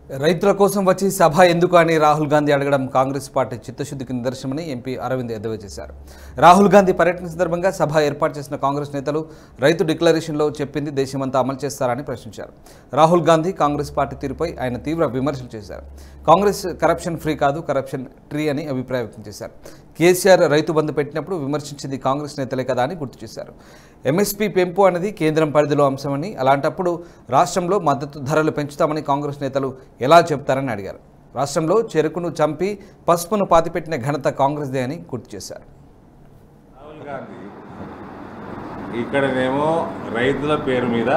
రైతుల కోసం వచ్చి సభ ఎందుకు అని రాహుల్ గాంధీ అడగడం కాంగ్రెస్ పార్టీ చిత్తశుద్ధికి నిదర్శనమని ఎంపీ అరవింద్ ఎద్దేవా చేశారు రాహుల్ గాంధీ పర్యటన సందర్భంగా సభ ఏర్పాటు చేసిన కాంగ్రెస్ నేతలు రైతు డిక్లరేషన్లో చెప్పింది దేశమంతా అమలు చేస్తారని ప్రశ్నించారు రాహుల్ గాంధీ కాంగ్రెస్ పార్టీ తీరుపై ఆయన తీవ్ర విమర్శలు చేశారు కాంగ్రెస్ కరప్షన్ ఫ్రీ కాదు కరప్షన్ ట్రీ అని అభిప్రాయం వ్యక్తం చేశారు కేసీఆర్ రైతు బంధు పెట్టినప్పుడు విమర్శించింది కాంగ్రెస్ నేతలే కదా అని గుర్తు చేశారు ఎంఎస్పీ పెంపు అనేది కేంద్రం పరిధిలో అంశమని అలాంటప్పుడు రాష్ట్రంలో మద్దతు ధరలు పెంచుతామని కాంగ్రెస్ నేతలు ఎలా చెబుతారని అడిగారు రాష్ట్రంలో చెరుకును చంపి పసుపును పాతిపెట్టిన ఘనత కాంగ్రెస్దే అని గుర్తు చేశారు రాహుల్ గాంధీ ఇక్కడనేమో రైతుల పేరు మీద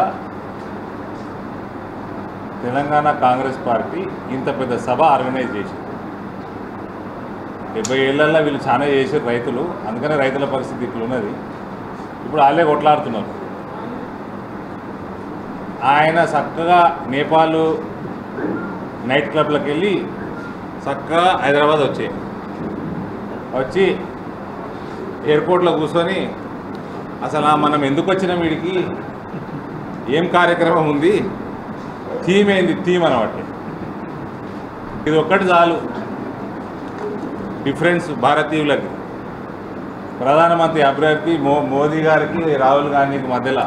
తెలంగాణ కాంగ్రెస్ పార్టీ ఇంత పెద్ద సభ ఆర్గనైజ్ చేసింది డెబ్బై ఏళ్ళల్లో వీళ్ళు చాలా చేసారు రైతులు అందుకనే రైతుల పరిస్థితి ఇట్లా ఉన్నది ఇప్పుడు వాళ్ళే కొట్లాడుతున్నారు ఆయన చక్కగా నేపాల్ నైట్ క్లబ్లకు వెళ్ళి చక్కగా హైదరాబాద్ వచ్చాయి వచ్చి ఎయిర్పోర్ట్లో కూర్చొని అసలు ఆ మనం ఎందుకు వచ్చినాం వీడికి ఏం కార్యక్రమం ఉంది థీమ్ ఏంది థీమ్ అనమాట ఇది ఒక్కటి చాలు డిఫరెన్స్ భారతీయులకి ప్రధానమంత్రి అభ్యర్థి మో మోదీ గారికి రాహుల్ గాంధీకి మధ్యలో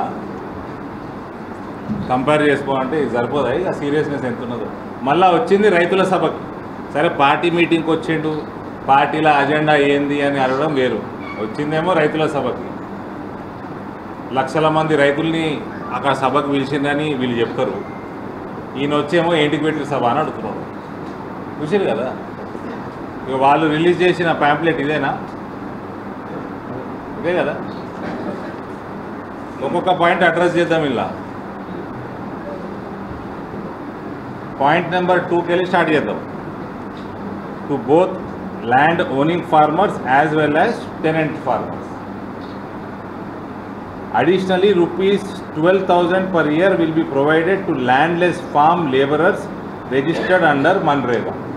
కంపేర్ చేసుకోవాలంటే ఇది సరిపోదా ఇక సీరియస్నెస్ ఎంత ఉన్నదో మళ్ళీ వచ్చింది రైతుల సభకి సరే పార్టీ మీటింగ్కి వచ్చిండు పార్టీల అజెండా ఏంది అని అడగడం వేరు వచ్చిందేమో రైతుల సభకి లక్షల మంది రైతుల్ని అక్కడ సభకు పిలిచిందని వీళ్ళు చెప్తారు ఈయన వచ్చేమో ఏంటికి పెట్టిన సభ అని అడుగుతున్నాడు చూసారు కదా ఇక వాళ్ళు రిలీజ్ చేసిన ప్యాంప్లెట్ ఇదేనా ఇదే కదా ఒక్కొక్క పాయింట్ అడ్రస్ చేద్దాం ఇలా పాయింట్ నెంబర్ టూకి వెళ్ళి స్టార్ట్ చేద్దాం to both land owning farmers as well as tenant farmers Additionally, rupees 12,000 per year will be provided to landless farm laborers registered under Manrega.